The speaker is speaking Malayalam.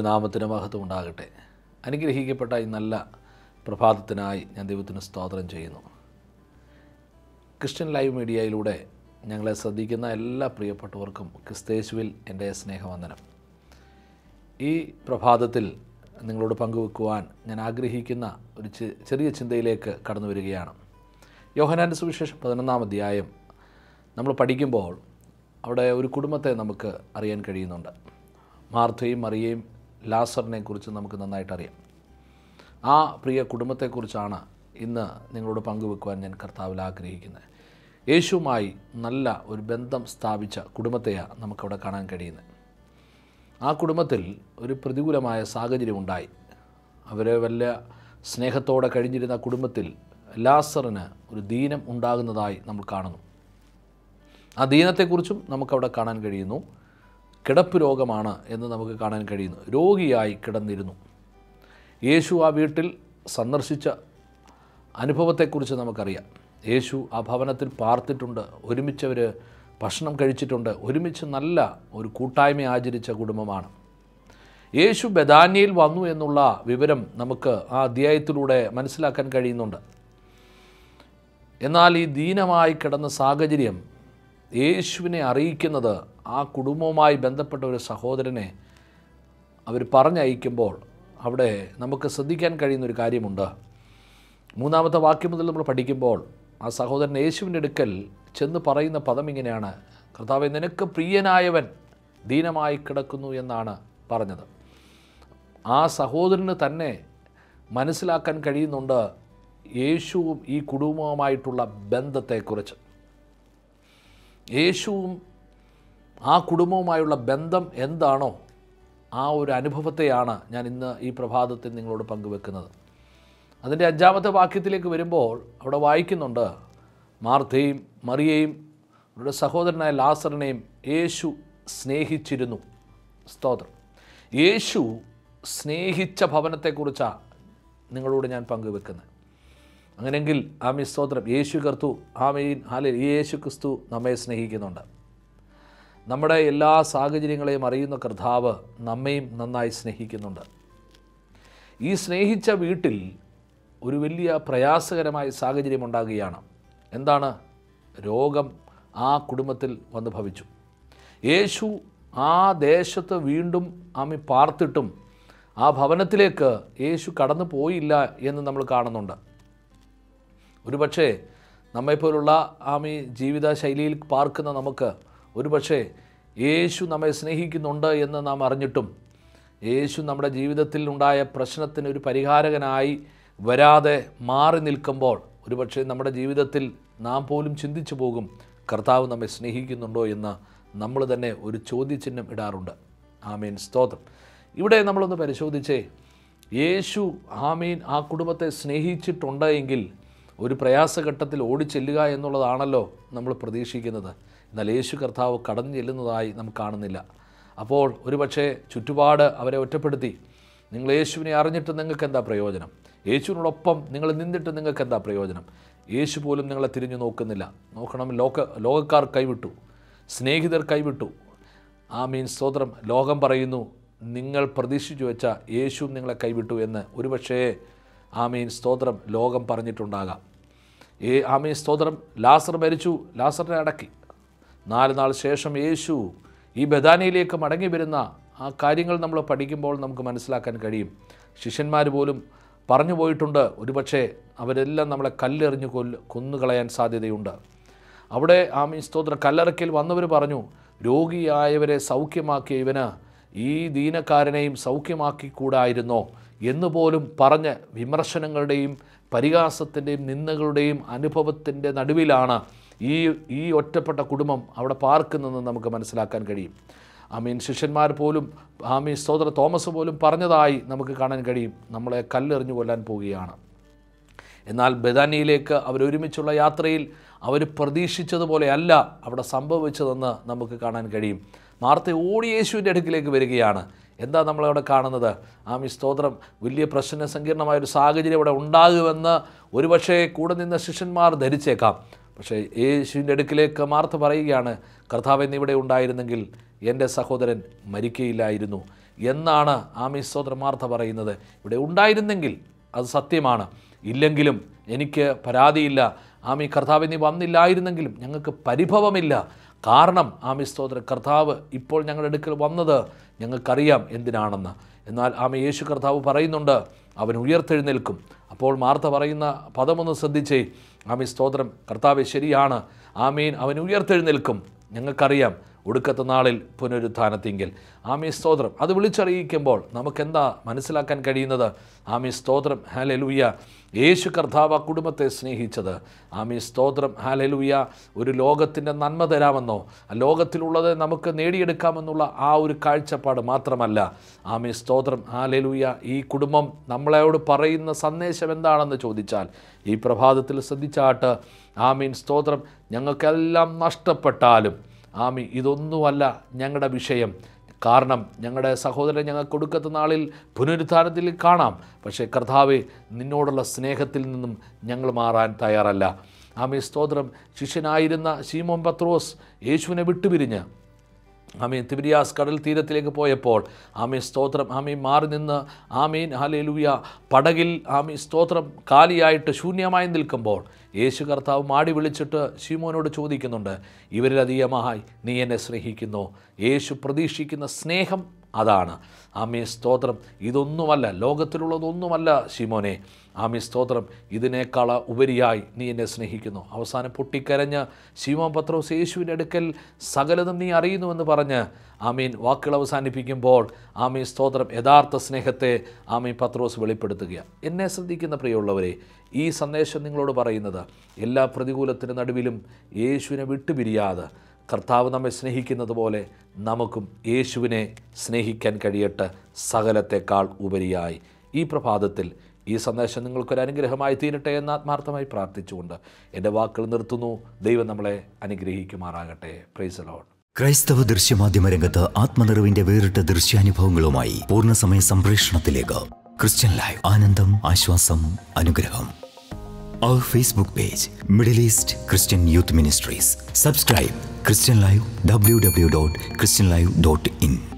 ദൈവനാമത്തിന് മഹത്വം ഉണ്ടാകട്ടെ അനുഗ്രഹിക്കപ്പെട്ട ഈ നല്ല പ്രഭാതത്തിനായി ഞാൻ ദൈവത്തിന് സ്തോത്രം ചെയ്യുന്നു ക്രിസ്ത്യൻ ലൈവ് മീഡിയയിലൂടെ ഞങ്ങളെ ശ്രദ്ധിക്കുന്ന എല്ലാ പ്രിയപ്പെട്ടവർക്കും ക്രിസ്തേശുവിൽ എൻ്റെ സ്നേഹവന്ദനം ഈ പ്രഭാതത്തിൽ നിങ്ങളോട് പങ്കുവെക്കുവാൻ ഞാൻ ആഗ്രഹിക്കുന്ന ഒരു ചെ- ചെറിയ ചിന്തയിലേക്ക് കടന്നു വരികയാണ് യോഹനാൻ്റെ സുവിശേഷം പതിനൊന്നാം അധ്യായം നമ്മൾ പഠിക്കുമ്പോൾ അവിടെ ഒരു കുടുംബത്തെ നമുക്ക് അറിയാൻ കഴിയുന്നുണ്ട് മാർത്തയും മറിയയും ലാസറിനെ കുറിച്ച് നമുക്ക് നന്നായിട്ട് അറിയാം ആ പ്രിയ കുടുംബത്തെക്കുറിച്ചാണ് ഇന്ന് നിങ്ങളോട് പങ്കുവെക്കുവാൻ ഞാൻ കർത്താവിൽ ആഗ്രഹിക്കുന്നത് യേശുവുമായി നല്ല ഒരു ബന്ധം സ്ഥാപിച്ച കുടുംബത്തെയാണ് നമുക്കവിടെ കാണാൻ കഴിയുന്നത് ആ കുടുംബത്തിൽ ഒരു പ്രതികൂലമായ സാഹചര്യം ഉണ്ടായി അവരെ വല്ല സ്നേഹത്തോടെ കഴിഞ്ഞിരുന്ന കുടുംബത്തിൽ ലാസറിന് ഒരു ദീനം ഉണ്ടാകുന്നതായി നമ്മൾ കാണുന്നു ആ ദീനത്തെക്കുറിച്ചും നമുക്കവിടെ കാണാൻ കഴിയുന്നു കിടപ്പ് രോഗമാണ് എന്ന് നമുക്ക് കാണാൻ കഴിയുന്നു രോഗിയായി കിടന്നിരുന്നു യേശു ആ വീട്ടിൽ സന്ദർശിച്ച അനുഭവത്തെക്കുറിച്ച് നമുക്കറിയാം യേശു ആ ഭവനത്തിൽ പാർത്തിട്ടുണ്ട് ഒരുമിച്ചവർ ഭക്ഷണം കഴിച്ചിട്ടുണ്ട് ഒരുമിച്ച് നല്ല ഒരു കൂട്ടായ്മ ആചരിച്ച കുടുംബമാണ് യേശു ബദാനിയിൽ വന്നു എന്നുള്ള വിവരം നമുക്ക് ആ അധ്യായത്തിലൂടെ മനസ്സിലാക്കാൻ കഴിയുന്നുണ്ട് എന്നാൽ ഈ ദീനമായി കിടന്ന സാഹചര്യം യേശുവിനെ അറിയിക്കുന്നത് ആ കുടുംബവുമായി ബന്ധപ്പെട്ട ഒരു സഹോദരനെ അവർ പറഞ്ഞയക്കുമ്പോൾ അവിടെ നമുക്ക് ശ്രദ്ധിക്കാൻ കഴിയുന്ന ഒരു കാര്യമുണ്ട് മൂന്നാമത്തെ വാക്യം മുതൽ നമ്മൾ പഠിക്കുമ്പോൾ ആ സഹോദരൻ യേശുവിൻ്റെ അടുക്കൽ ചെന്ന് പറയുന്ന പദം ഇങ്ങനെയാണ് കർത്താവെ നിനക്ക് പ്രിയനായവൻ ദീനമായി കിടക്കുന്നു എന്നാണ് പറഞ്ഞത് ആ സഹോദരന് തന്നെ മനസ്സിലാക്കാൻ കഴിയുന്നുണ്ട് യേശുവും ഈ കുടുംബവുമായിട്ടുള്ള ബന്ധത്തെക്കുറിച്ച് യേശുവും ആ കുടുംബവുമായുള്ള ബന്ധം എന്താണോ ആ ഒരു അനുഭവത്തെയാണ് ഞാൻ ഇന്ന് ഈ പ്രഭാതത്തിൽ നിങ്ങളോട് പങ്കുവെക്കുന്നത് അതിൻ്റെ അഞ്ചാമത്തെ വാക്യത്തിലേക്ക് വരുമ്പോൾ അവിടെ വായിക്കുന്നുണ്ട് മാർത്തയും മറിയയും അവരുടെ സഹോദരനായ ലാസറിനെയും യേശു സ്നേഹിച്ചിരുന്നു സ്തോത്രം യേശു സ്നേഹിച്ച ഭവനത്തെക്കുറിച്ചാണ് നിങ്ങളോട് ഞാൻ പങ്കുവെക്കുന്നത് അങ്ങനെയെങ്കിൽ ആമി സ്തോത്രം യേശു കർത്തു ആമീൻ ഹാലിൽ യേശു ക്രിസ്തു നമ്മെ സ്നേഹിക്കുന്നുണ്ട് നമ്മുടെ എല്ലാ സാഹചര്യങ്ങളെയും അറിയുന്ന കർത്താവ് നമ്മയും നന്നായി സ്നേഹിക്കുന്നുണ്ട് ഈ സ്നേഹിച്ച വീട്ടിൽ ഒരു വലിയ പ്രയാസകരമായ സാഹചര്യം ഉണ്ടാകുകയാണ് എന്താണ് രോഗം ആ കുടുംബത്തിൽ വന്ന് ഭവിച്ചു യേശു ആ ദേശത്ത് വീണ്ടും ആമി പാർത്തിട്ടും ആ ഭവനത്തിലേക്ക് യേശു കടന്നു പോയില്ല എന്ന് നമ്മൾ കാണുന്നുണ്ട് ഒരുപക്ഷെ നമ്മെപ്പോലുള്ള ആമി ജീവിത ശൈലിയിൽ പാർക്കുന്ന നമുക്ക് ഒരുപക്ഷെ യേശു നമ്മെ സ്നേഹിക്കുന്നുണ്ട് എന്ന് നാം അറിഞ്ഞിട്ടും യേശു നമ്മുടെ ജീവിതത്തിൽ ഉണ്ടായ പ്രശ്നത്തിന് ഒരു പരിഹാരകനായി വരാതെ മാറി നിൽക്കുമ്പോൾ ഒരുപക്ഷെ നമ്മുടെ ജീവിതത്തിൽ നാം പോലും ചിന്തിച്ചു പോകും കർത്താവ് നമ്മെ സ്നേഹിക്കുന്നുണ്ടോ എന്ന് നമ്മൾ തന്നെ ഒരു ചോദ്യചിഹ്നം ഇടാറുണ്ട് ആമീൻ സ്തോത്രം ഇവിടെ നമ്മളൊന്ന് പരിശോധിച്ചേ യേശു ആമീൻ ആ കുടുംബത്തെ സ്നേഹിച്ചിട്ടുണ്ട് എങ്കിൽ ഒരു പ്രയാസഘട്ടത്തിൽ ഓടിച്ചെല്ലുക എന്നുള്ളതാണല്ലോ നമ്മൾ പ്രതീക്ഷിക്കുന്നത് എന്നാൽ യേശു കർത്താവ് കടന്നു ചെല്ലുന്നതായി നമുക്ക് കാണുന്നില്ല അപ്പോൾ ഒരുപക്ഷെ ചുറ്റുപാട് അവരെ ഒറ്റപ്പെടുത്തി നിങ്ങൾ യേശുവിനെ അറിഞ്ഞിട്ട് നിങ്ങൾക്ക് എന്താ പ്രയോജനം യേശുവിനോടൊപ്പം നിങ്ങൾ നിന്നിട്ട് നിങ്ങൾക്ക് എന്താ പ്രയോജനം യേശു പോലും നിങ്ങളെ തിരിഞ്ഞു നോക്കുന്നില്ല നോക്കണം ലോക ലോകക്കാർ കൈവിട്ടു സ്നേഹിതർ കൈവിട്ടു ആ മീൻ സ്തോത്രം ലോകം പറയുന്നു നിങ്ങൾ പ്രതീക്ഷിച്ചു വെച്ച യേശു നിങ്ങളെ കൈവിട്ടു എന്ന് ഒരുപക്ഷേ ആ മീൻ സ്തോത്രം ലോകം പറഞ്ഞിട്ടുണ്ടാകാം ഏ ആ മീൻ സ്തോത്രം ലാസർ മരിച്ചു ലാസറിനെ അടക്കി നാല് നാൾ ശേഷം യേശു ഈ ബദാനയിലേക്ക് മടങ്ങി വരുന്ന ആ കാര്യങ്ങൾ നമ്മൾ പഠിക്കുമ്പോൾ നമുക്ക് മനസ്സിലാക്കാൻ കഴിയും ശിഷ്യന്മാർ പോലും പറഞ്ഞു പോയിട്ടുണ്ട് ഒരുപക്ഷെ അവരെല്ലാം നമ്മളെ കല്ലെറിഞ്ഞ് കൊല്ല് കൊന്നുകളയാൻ സാധ്യതയുണ്ട് അവിടെ ആമീ സ്തോത്ര കല്ലറയ്ക്കൽ വന്നവർ പറഞ്ഞു രോഗിയായവരെ സൗഖ്യമാക്കിയ ഇവന് ഈ ദീനക്കാരനെയും സൗഖ്യമാക്കിക്കൂടായിരുന്നോ എന്നുപോലും പറഞ്ഞ് വിമർശനങ്ങളുടെയും പരിഹാസത്തിൻ്റെയും നിന്ദകളുടെയും അനുഭവത്തിൻ്റെ നടുവിലാണ് ഈ ഈ ഒറ്റപ്പെട്ട കുടുംബം അവിടെ പാർക്കുന്നതെന്ന് നമുക്ക് മനസ്സിലാക്കാൻ കഴിയും ആമീൻ ശിഷ്യന്മാർ പോലും ആമീൻ സ്തോത്ര തോമസ് പോലും പറഞ്ഞതായി നമുക്ക് കാണാൻ കഴിയും നമ്മളെ കല്ലെറിഞ്ഞു കൊല്ലാൻ പോവുകയാണ് എന്നാൽ ബദാനിയിലേക്ക് അവരൊരുമിച്ചുള്ള യാത്രയിൽ അവർ പ്രതീക്ഷിച്ചതുപോലെ അല്ല അവിടെ സംഭവിച്ചതെന്ന് നമുക്ക് കാണാൻ കഴിയും മാർത്ത ഓടി യേശുവിൻ്റെ അടുക്കിലേക്ക് വരികയാണ് എന്താ നമ്മളവിടെ കാണുന്നത് ആമി സ്തോത്രം വലിയ പ്രശ്ന സങ്കീർണമായ ഒരു സാഹചര്യം ഇവിടെ ഉണ്ടാകുമെന്ന് ഒരുപക്ഷെ കൂടെ നിന്ന ശിഷ്യന്മാർ ധരിച്ചേക്കാം പക്ഷേ യേശുവിൻ്റെ അടുക്കിലേക്ക് മാർത്ത പറയുകയാണ് കർത്താവ് എന്നിവിടെ ഉണ്ടായിരുന്നെങ്കിൽ എൻ്റെ സഹോദരൻ മരിക്കയില്ലായിരുന്നു എന്നാണ് ആമി സ്തോത്ര മാർത്ത പറയുന്നത് ഇവിടെ ഉണ്ടായിരുന്നെങ്കിൽ അത് സത്യമാണ് ഇല്ലെങ്കിലും എനിക്ക് പരാതിയില്ല ആമി കർത്താവ് നീ വന്നില്ലായിരുന്നെങ്കിലും ഞങ്ങൾക്ക് പരിഭവമില്ല കാരണം ആമി സ്തോത്ര കർത്താവ് ഇപ്പോൾ ഞങ്ങളുടെ അടുക്കൽ വന്നത് ഞങ്ങൾക്കറിയാം എന്തിനാണെന്ന് എന്നാൽ ആമ യേശു കർത്താവ് പറയുന്നുണ്ട് അവൻ ഉയർത്തെഴുന്നേൽക്കും അപ്പോൾ മാർത്ത പറയുന്ന പദമൊന്ന് ശ്രദ്ധിച്ചേ ആമി സ്തോത്രം കർത്താവ് ശരിയാണ് ആമീൻ അവൻ ഉയർത്തെഴുന്നേൽക്കും ഞങ്ങൾക്കറിയാം ഒടുക്കത്തെ നാളിൽ പുനരുത്ഥാനത്തിങ്കിൽ ആമി സ്തോത്രം അത് വിളിച്ചറിയിക്കുമ്പോൾ നമുക്കെന്താ മനസ്സിലാക്കാൻ കഴിയുന്നത് ആമി സ്തോത്രം ഹാലലൂയ യേശു കർത്താവ് ആ കുടുംബത്തെ സ്നേഹിച്ചത് ആമി സ്തോത്രം ഹാലലൂയ ഒരു ലോകത്തിൻ്റെ നന്മ തരാമെന്നോ ആ ലോകത്തിലുള്ളത് നമുക്ക് നേടിയെടുക്കാമെന്നുള്ള ആ ഒരു കാഴ്ചപ്പാട് മാത്രമല്ല ആമി സ്തോത്രം ഹാലലൂയ ഈ കുടുംബം നമ്മളോട് പറയുന്ന സന്ദേശം എന്താണെന്ന് ചോദിച്ചാൽ ഈ പ്രഭാതത്തിൽ ശ്രദ്ധിച്ചാട്ട് ആമീൻ സ്തോത്രം ഞങ്ങൾക്കെല്ലാം നഷ്ടപ്പെട്ടാലും ആമി ഇതൊന്നുമല്ല ഞങ്ങളുടെ വിഷയം കാരണം ഞങ്ങളുടെ സഹോദരൻ ഞങ്ങൾ കൊടുക്കത്ത നാളിൽ പുനരുത്ഥാനത്തിൽ കാണാം പക്ഷേ കർത്താവെ നിന്നോടുള്ള സ്നേഹത്തിൽ നിന്നും ഞങ്ങൾ മാറാൻ തയ്യാറല്ല ആമി സ്തോത്രം ശിഷ്യനായിരുന്ന ശീമോൻ പത്രോസ് യേശുവിനെ വിട്ടുപിരിഞ്ഞ് ആമീൻ തിബിരിയാസ് കടൽ തീരത്തിലേക്ക് പോയപ്പോൾ ആമീൻ സ്തോത്രം ആമീൻ മാറി നിന്ന് ആമീൻ ഹാലേലൂയ പടകിൽ ആമീൻ സ്തോത്രം കാലിയായിട്ട് ശൂന്യമായി നിൽക്കുമ്പോൾ യേശു കർത്താവ് മാടി വിളിച്ചിട്ട് ശീമോനോട് ചോദിക്കുന്നുണ്ട് ഇവരിലധികമായി നീ എന്നെ സ്നേഹിക്കുന്നു യേശു പ്രതീക്ഷിക്കുന്ന സ്നേഹം അതാണ് ആമീ സ്തോത്രം ഇതൊന്നുമല്ല ലോകത്തിലുള്ളതൊന്നുമല്ല ശിമോനെ ആമി സ്തോത്രം ഇതിനേക്കാൾ ഉപരിയായി നീ എന്നെ സ്നേഹിക്കുന്നു അവസാനം പൊട്ടിക്കരഞ്ഞ് ശിമോൻ പത്രോസ് യേശുവിൻ്റെ അടുക്കൽ സകലതും നീ അറിയുന്നുവെന്ന് പറഞ്ഞ് ആമീൻ വാക്കുകൾ അവസാനിപ്പിക്കുമ്പോൾ ആമീൻ സ്തോത്രം യഥാർത്ഥ സ്നേഹത്തെ ആമീൻ പത്രോസ് വെളിപ്പെടുത്തുക എന്നെ ശ്രദ്ധിക്കുന്ന പ്രിയമുള്ളവരെ ഈ സന്ദേശം നിങ്ങളോട് പറയുന്നത് എല്ലാ പ്രതികൂലത്തിന് നടുവിലും യേശുവിനെ വിട്ടുപിരിയാതെ കർത്താവ് നമ്മെ സ്നേഹിക്കുന്നത് പോലെ നമുക്കും യേശുവിനെ സ്നേഹിക്കാൻ കഴിയട്ടെ സകലത്തെക്കാൾ ഉപരിയായി ഈ പ്രഭാതത്തിൽ ഈ സന്ദേശം നിങ്ങൾക്കൊരു അനുഗ്രഹമായി തീരട്ടെ എന്ന് ആത്മാർത്ഥമായി പ്രാർത്ഥിച്ചുകൊണ്ട് എൻ്റെ വാക്കുകൾ നിർത്തുന്നു ദൈവം നമ്മളെ അനുഗ്രഹിക്കുമാറാകട്ടെ പ്രൈസ് ലോഡ് ക്രൈസ്തവ ദൃശ്യമാധ്യമ രംഗത്ത് ആത്മനിറവിന്റെ വേറിട്ട ദൃശ്യാനുഭവങ്ങളുമായി പൂർണ്ണസമയ സംപ്രേഷണത്തിലേക്ക് ക്രിസ്ത്യൻ ലൈവ് ആനന്ദം ആശ്വാസം അനുഗ്രഹം അവർ Facebook page Middle East Christian youth ministries subscribe Christian live W W dot Christian live dot in